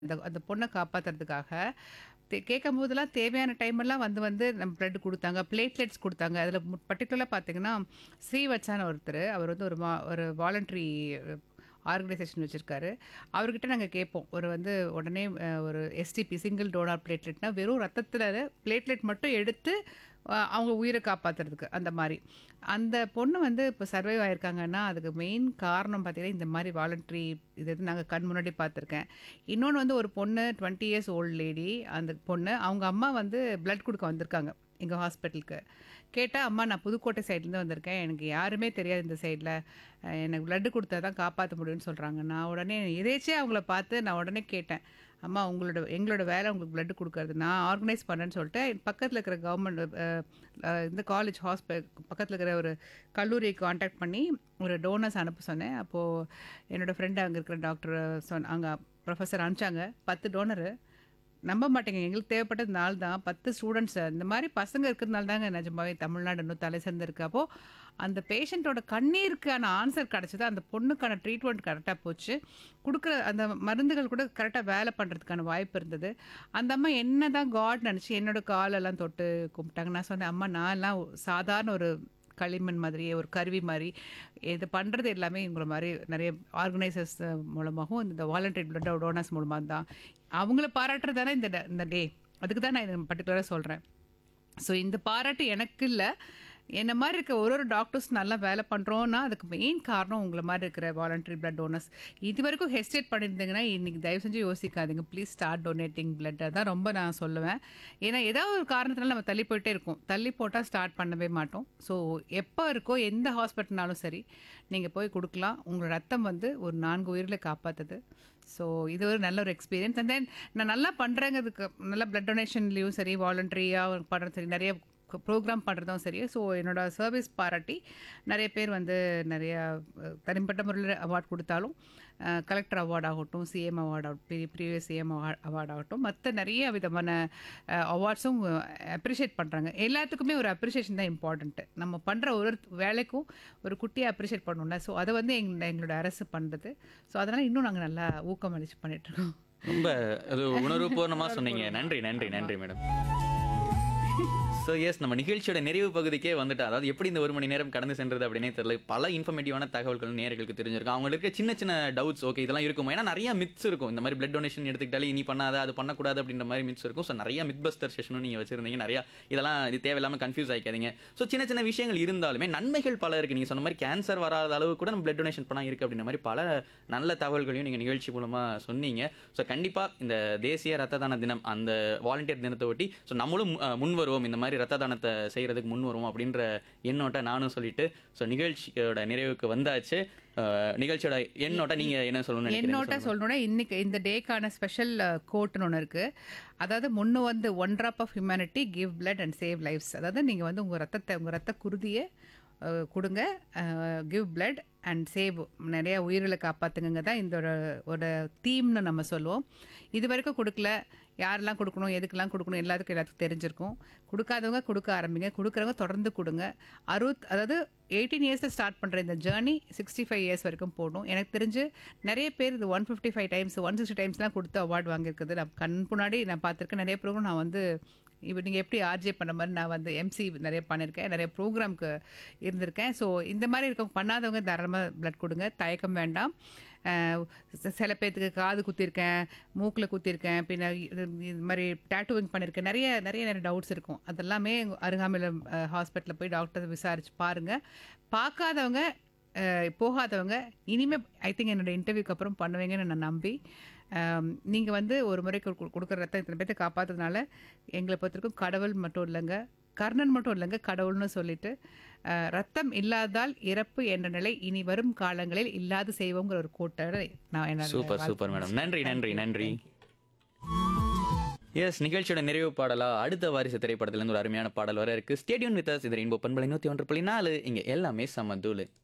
அந்த அந்த பொண்ணை காப்பாத்துறதுக்காக தே கேட்கும்போதெல்லாம் தேவையான டைமெல்லாம் வந்து வந்து நம்ம பிளட் கொடுத்தாங்க பிளேட்லெட்ஸ் கொடுத்தாங்க அதில் பர்டிகுலராக பார்த்தீங்கன்னா ஸ்ரீவச்சான ஒருத்தர் அவர் வந்து ஒரு மா ஒரு வாலண்ட்ரி ஆர்கனைசேஷன் வச்சுருக்காரு அவர்கிட்ட நாங்கள் கேட்போம் ஒரு வந்து உடனே அஹ், ஒரு எஸ்டிபி சிங்கிள் டோனார் பிளேட்லெட்னா வெறும் ரத்தத்தில் பிளேட்லெட் மட்டும் எடுத்து அஹ், அவங்க உயிரை காப்பாற்றுறதுக்கு அந்த மாதிரி அந்த பொண்ணு வந்து இப்போ சர்வைவ் ஆயிருக்காங்கன்னா அதுக்கு மெயின் காரணம் பார்த்தீங்கன்னா இந்த மாதிரி வாலண்ட்ரி இது வந்து நாங்கள் கண் முன்னாடி பார்த்துருக்கேன் இன்னொன்று வந்து ஒரு பொண்ணு டுவெண்ட்டி இயர்ஸ் ஓல்டு லேடி அந்த பொண்ணு அவங்க அம்மா வந்து பிளட் கொடுக்க வந்திருக்காங்க எங்கள் ஹாஸ்பிட்டலுக்கு கேட்டால் அம்மா நான் புதுக்கோட்டை சைட்லேருந்து வந்திருக்கேன் எனக்கு யாருமே தெரியாது இந்த சைடில் எனக்கு blood கொடுத்தா தான் காப்பாற்ற முடியும்னு சொல்கிறாங்க நான் உடனே எதேச்சே அவங்கள பார்த்து நான் உடனே கேட்டேன் அம்மா உங்களோட எங்களோட வேலை உங்களுக்கு blood கொடுக்கறது நான் ஆர்கனைஸ் பண்ணேன்னு சொல்லிட்டு பக்கத்தில் இருக்கிற கவர்மெண்ட் இந்த காலேஜ் ஹாஸ்பிட்டல் பக்கத்தில் இருக்கிற ஒரு கல்லூரியை காண்டாக்ட் பண்ணி ஒரு டோனர்ஸ் அனுப்ப சொன்னேன் அப்போது என்னோடய ஃப்ரெண்டு அங்கே இருக்கிற டாக்டர் சொன்ன அங்கே ப்ரொஃபஸர் அனுப்பிச்சாங்க பத்து டோனரு நம்ப மாட்டேங்க எங்களுக்கு தேவைப்பட்டது நாள் தான் பத்து ஸ்டூடெண்ட்ஸ் இந்த மாதிரி பசங்க இருக்கிறதுனால தாங்க நிஜமாவே தமிழ்நாடு இன்னும் தலை சேர்ந்துருக்கு அப்போ அந்த பேஷண்ட்டோட கண்ணீருக்கான ஆன்சர் கிடச்சது அந்த பொண்ணுக்கான ட்ரீட்மெண்ட் கரெக்டாக போச்சு கொடுக்குற அந்த மருந்துகள் கூட கரெக்டாக வேலை பண்ணுறதுக்கான வாய்ப்பு இருந்தது அந்த அம்மா என்ன தான் காட் நினச்சி என்னோட காலெல்லாம் தொட்டு கும்பிட்டாங்க நான் சொன்னேன் அம்மா நான் எல்லாம் சாதாரண ஒரு களிமண் மாதிரியே ஒரு கருவி மாதிரி இது பண்ணுறது எல்லாமே இவங்கள மாதிரி நிறைய ஆர்கனைசர்ஸ் மூலமாகவும் இந்த வாலண்டரி பிளட் டோனர்ஸ் மூலமாக தான் அவங்கள பாராட்டுறது தானே இந்த ட- இந்த டே அதுக்கு தான் நான் இது பர்டிகுலராக சொல்கிறேன் ஸோ இந்த பாராட்டு எனக்கு இல்லை என்ன மாதிரி இருக்க ஒரு ஒரு டாக்டர்ஸ் நல்லா வேலை பண்ணுறோன்னா அதுக்கு மெயின் காரணம் உங்களை மாதிரி இருக்கிற வாலண்டரி பிளட் டோனர்ஸ் இது வரைக்கும் ஹெஸ்டேட் பண்ணியிருந்தீங்கன்னா இன்னைக்கு தயவு செஞ்சு யோசிக்காதீங்க ப்ளீஸ் ஸ்டார்ட் டொனேட்டிங் பிளட் அதான் ரொம்ப நான் சொல்லுவேன் ஏன்னா ஏதாவது ஒரு காரணத்தினால நம்ம தள்ளி போயிட்டே இருக்கோம் தள்ளி போட்டால் ஸ்டார்ட் பண்ணவே மாட்டோம் ஸோ எப்போ இருக்கோ எந்த ஹாஸ்பிட்டல்னாலும் சரி நீங்கள் போய் கொடுக்கலாம் உங்களோட ரத்தம் வந்து ஒரு நான்கு உயிர்களை காப்பாற்றுது ஸோ இது ஒரு நல்ல ஒரு எக்ஸ்பீரியன்ஸ் அண்ட் தென் நான் நல்லா பண்ணுறேங்கிறதுக்கு நல்லா பிளட் டொனேஷன்லேயும் சரி வாலண்டரியாக பண்ணுறது சரி நிறைய ப்ரோக்ராம் பண்ணுறதும் சரி ஸோ என்னோட சர்வீஸ் பாராட்டி நிறைய பேர் வந்து நிறைய அஹ், தனிப்பட்ட முறையில் அவார்ட் கொடுத்தாலும் கலெக்டர் அவார்ட் ஆகட்டும் சிஎம் அவார்ட் ஆகட்டும் ப்ரீவியஸ் சிஎம் அவார்ட் ஆகட்டும் மற்ற நிறைய விதமான அவார்ட்ஸும் அப்ரிஷியேட் பண்ணுறாங்க எல்லாத்துக்குமே ஒரு அப்ரிஷியேஷன் தான் இம்பார்ட்டண்ட்டு நம்ம பண்ணுற ஒரு ஒரு வேலைக்கும் ஒரு குட்டியை அப்ரிஷியேட் பண்ணணும்ல ஸோ அதை வந்து எங் எங்களோட அரசு பண்ணுறது ஸோ அதனால் இன்னும் நாங்கள் நல்லா ஊக்கம் அளிச்சு பண்ணிகிட்ருக்கோம் ரொம்ப அது உணர்வுபூர்ணமா சொன்னீங்க நன்றி நன்றி நன்றி மேடம் ஸோ எஸ் நம்ம நிகழ்ச்சியோட நிறைவு பகுதிக்கே வந்துட்டா அதாவது எப்படி இந்த ஒரு மணி நேரம் கடந்து சென்றது அப்படின்னே தெரியல பல இன்ஃபர்மேட்டிவான தகவல்கள் நேர்களுக்கு தெரிஞ்சிருக்கும் அவங்களுக்கு இருக்க சின்ன சின்ன டவுட்ஸ் ஓகே இதெல்லாம் இருக்கும் ஏன்னா நிறைய மித்ஸ் இருக்கும் இந்த மாதிரி பிளட் டொனேஷன் எடுத்துக்கிட்டாலே இனி பண்ணாத அது பண்ணக்கூடாது அப்படின்ற மாதிரி மித்ஸ் இருக்கும் ஸோ நிறைய மித் பஸ்டர் செஷனும் நீங்கள் வச்சிருந்தீங்க நிறைய இதெல்லாம் இது தேவையில்லாமல் கன்ஃபியூஸ் ஆகிக்காதீங்க ஸோ சின்ன சின்ன விஷயங்கள் இருந்தாலுமே நன்மைகள் பல இருக்கு நீங்கள் சொன்ன மாதிரி கேன்சர் வராத அளவு கூட நம்ம பிளட் டொனேஷன் பண்ணா இருக்கு அப்படின்ற மாதிரி பல நல்ல தகவல்களையும் நீங்கள் நிகழ்ச்சி மூலமாக சொன்னீங்க ஸோ கண்டிப்பாக இந்த தேசிய ரத்த தான தினம் அந்த வாலண்டியர் தினத்தை ஒட்டி ஸோ நம்மளும் அஹ், முன் வருவோம் இந்த மாதிரி ரத்த தானத்தை செய்கிறதுக்கு முன் வருவோம் அப்படின்ற எண்ணோட்ட நானும் சொல்லிட்டு ஸோ நிகழ்ச்சியோட நிறைவுக்கு வந்தாச்சு அஹ், நிகழ்ச்சியோட எண்ணோட்ட நீங்கள் என்ன சொல்லணும்னு என்னோட நினைக்கிறீங்க சொல்லணும்னா இன்னைக்கு இந்த டேக்கான ஸ்பெஷல் கோட்னு ஒன்று இருக்கு அதாவது முன்னு வந்து one drop of humanity give blood and save lives அதாவது நீங்கள் வந்து உங்கள் ரத்தத்தை உங்கள் ரத்த குருதியை அஹ், கொடுங்க கிவ் பிளட் அண்ட் சேவ் நிறைய உயிர்களை காப்பாற்றுங்க தான் இந்த ஒரு தீம்னு நம்ம சொல்லுவோம் இது வரைக்கும் கொடுக்கல யாரெல்லாம் கொடுக்கணும் எதுக்கெல்லாம் கொடுக்கணும் எல்லாத்துக்கும் எல்லாத்துக்கும் தெரிஞ்சிருக்கும் கொடுக்காதவங்க கொடுக்க ஆரம்பிங்க கொடுக்குறவங்க தொடர்ந்து கொடுங்க அறுபத் அதாவது எயிட்டீன் இயர்ஸில் ஸ்டார்ட் பண்ணுற இந்த ஜேர்னி சிக்ஸ்டி ஃபைவ் இயர்ஸ் வரைக்கும் போகணும் எனக்கு தெரிஞ்சு நிறைய பேர் இது one fifty five times one sixty டைம்ஸ்லாம் கொடுத்து அவார்டு வாங்கியிருக்குது நான் கண் முன்னாடி நான் பார்த்துருக்கேன் நிறைய ப்ரோக்ராம் நான் வந்து இப்போ நீங்கள் எப்படி ஆர்ஜே பண்ண மாதிரி நான் வந்து எம்சி நிறைய பண்ணியிருக்கேன் நிறைய ப்ரோக்ராம்க்கு இருந்திருக்கேன் ஸோ இந்த மாதிரி இருக்க பண்ணாதவங்க தாராளமாக பிளட் கொடுங்க தயக்கம் வேண்டாம் அஹ் ச- சில பேர்த்துக்கு காது குத்திருக்கேன் மூக்கில் குத்திருக்கேன் பின்ன இது இது மாதிரி டேட்டூவிங் பண்ணியிருக்கேன் நிறைய நிறைய நிறைய டவுட்ஸ் இருக்கும் அதெல்லாமே அருகாமையில் ஹாஸ்பிட்டலில் போய் டாக்டர் விசாரிச்சு பாருங்கள் பார்க்காதவங்க அஹ் போகாதவங்க இனிமே ஐ திங்க் என்னோட இன்டர்வியூக்கு அப்புறம் பண்ணுவீங்கன்னு நான் நம்பி நீங்கள் வந்து ஒரு முறைக்கு கு- கொடுக்குற ரத்தம் இத்தனை பேர்த்தை காப்பாற்றுறதுனால எங்களை பொறுத்தவரைக்கும் கடவுள் மட்டும் இல்லைங்க கர்ணன் மட்டும் இல்லைங்க கடவுள்னு சொல்லிட்டு அஹ், ரத்தம் இல்லாதால் இறப்பு என்ற நிலை இனி வரும் காலங்களில் இல்லாது செய்வோங்கிற ஒரு கோட்டை நான் என்ன சூப்பர் சூப்பர் மேடம் நன்றி நன்றி நன்றி எஸ் நிகழ்ச்சியோட நிறைவு பாடலா அடுத்த வாரிசு திரைப்படத்துல இருந்து ஒரு அருமையான பாடல் வர இருக்கு ஸ்டேடியம் வித் அஸ் இது ரெயின்போ பண்பலை நூத்தி ஒன்று புள்ளி நாலு இங்க எல்லாமே சமதூளு